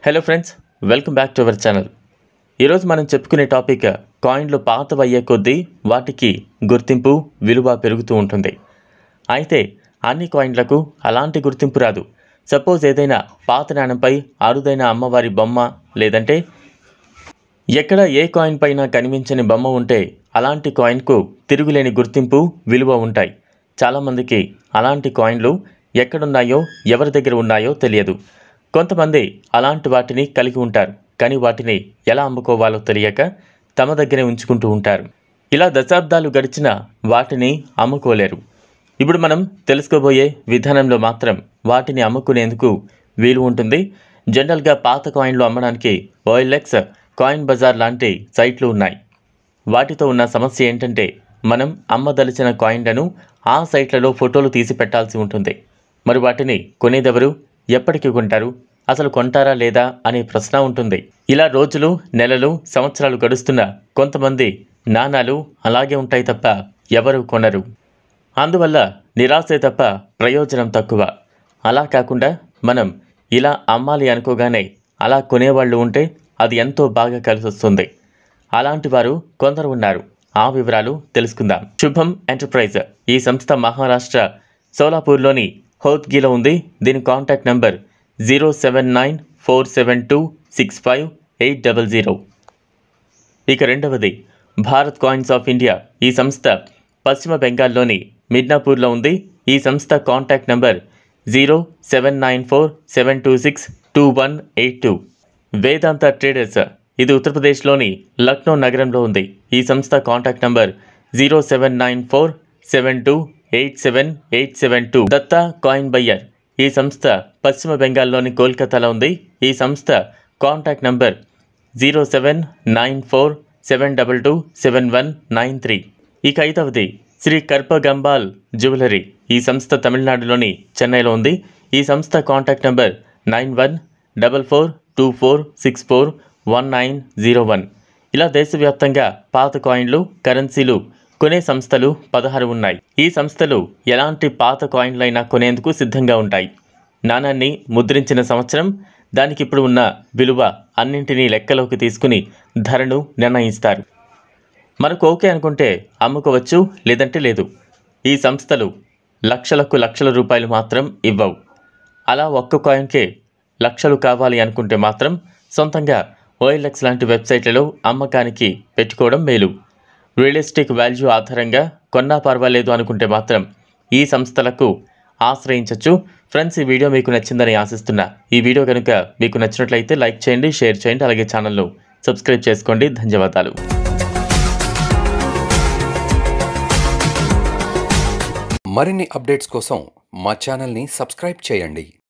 hello friends welcome back to our channel ఈరోజు మనం చెప్పుకునే టాపిక్ కాయిన్లు పాతవయ్యే కొద్దీ వాటికి గుర్తింపు విలువ పెరుగుతూ ఉంటుంది అయితే అన్ని కాయిన్లకు అలాంటి గుర్తింపు రాదు సపోజ్ ఏదైనా పాత నాణంపై అరుదైన అమ్మవారి బొమ్మ లేదంటే ఎక్కడ ఏ కాయిన్ పైన కనిపించని బొమ్మ ఉంటే అలాంటి కాయిన్కు తిరుగులేని గుర్తింపు విలువ ఉంటాయి చాలామందికి అలాంటి కాయిన్లు ఎక్కడున్నాయో ఎవరి దగ్గర ఉన్నాయో తెలియదు కొంతమంది అలాంటి వాటిని కలిగి ఉంటారు కానీ వాటిని ఎలా అమ్ముకోవాలో తెలియక తమ దగ్గరే ఉంచుకుంటూ ఉంటారు ఇలా దశాబ్దాలు గడిచిన వాటిని అమ్ముకోలేరు ఇప్పుడు మనం తెలుసుకోబోయే విధానంలో మాత్రం వాటిని అమ్ముకునేందుకు వీలు ఉంటుంది జనరల్గా పాత కాయిన్లు అమ్మడానికి ఓఎల్ఎక్స్ కాయిన్ బజార్ లాంటి సైట్లు ఉన్నాయి వాటితో ఉన్న సమస్య ఏంటంటే మనం అమ్మదలిచిన కాయిన్లను ఆ సైట్లలో ఫోటోలు తీసి పెట్టాల్సి ఉంటుంది మరి వాటిని కొనేదెవరు ఎప్పటికి కొంటారు అసలు కొంటారా లేదా అనే ప్రశ్న ఉంటుంది ఇలా రోజులు నెలలు సంవత్సరాలు గడుస్తున్న కొంతమంది నాణాలు అలాగే ఉంటాయి తప్ప ఎవరు కొనరు అందువల్ల నిరాశే తప్ప ప్రయోజనం తక్కువ అలా కాకుండా మనం ఇలా అమ్మాలి అనుకోగానే అలా కొనేవాళ్ళు ఉంటే అది ఎంతో బాగా కలిసి వస్తుంది అలాంటి వారు కొందరు ఉన్నారు ఆ వివరాలు తెలుసుకుందాం శుభం ఎంటర్ప్రైజ్ ఈ సంస్థ మహారాష్ట్ర సోలాపూర్లోని హౌత్గిలో ఉంది దీని contact number zero seven nine four seven two six five eight double zero ఇక రెండవది భారత్ కాయిన్స్ ఆఫ్ ఇండియా ఈ సంస్థ పశ్చిమ బెంగాల్లోని మిడ్నాపూర్లో ఉంది ఈ సంస్థ contact number zero seven nine four seven two six two one eight two Vedanta traders ఇది ఉత్తరప్రదేశ్లోని లక్నో నగరంలో ఉంది ఈ సంస్థ contact number zero seven nine four seven two eight seven eight seven two Datta coin buyer ఈ సంస్థ పశ్చిమ బెంగాల్లోని కోల్కతాలో ఉంది ఈ సంస్థ contact number zero seven nine four seven double two seven one nine three ఇక ఐదవది శ్రీ కర్పగంబాల్ జ్యువెలరీ ఈ సంస్థ తమిళనాడులోని చెన్నైలో ఉంది ఈ సంస్థ contact number nine one double four two four six four one nine zero one ఇలా దేశవ్యాప్తంగా పాత కాయిన్లు కరెన్సీలు కొనే సంస్థలు పదహారు ఉన్నాయి ఈ సంస్థలు ఎలాంటి పాత కాయిన్లైనా కొనేందుకు సిద్ధంగా ఉంటాయి నాణాన్ని ముద్రించిన సంవత్సరం దానికి ఇప్పుడు ఉన్న విలువ అన్నింటినీ లెక్కలోకి తీసుకుని ధరను నిర్ణయిస్తారు మనకు ఓకే అనుకుంటే అమ్ముకోవచ్చు లేదంటే లేదు ఈ సంస్థలు లక్షలకు లక్షల రూపాయలు మాత్రం ఇవ్వవు అలా ఒక్క కాయిన్కే లక్షలు కావాలి అనుకుంటే మాత్రం సొంతంగా ఓఎల్ఎక్స్ లాంటి వెబ్సైట్లలో అమ్మకానికి పెట్టుకోవడం మేలు రియలిస్టిక్ వాల్యూ ఆధారంగా కొన్నా పర్వాలేదు అనుకుంటే మాత్రం ఈ సంస్థలకు ఆశ్రయించవచ్చు ఫ్రెండ్స్ ఈ వీడియో మీకు నచ్చిందని ఆశిస్తున్నా ఈ వీడియో కనుక మీకు నచ్చినట్లయితే లైక్ చేయండి షేర్ చేయండి అలాగే ఛానల్ను సబ్స్క్రైబ్ చేసుకోండి ధన్యవాదాలు మరిన్ని అప్డేట్స్ కోసం మా ఛానల్ని సబ్స్క్రైబ్ చేయండి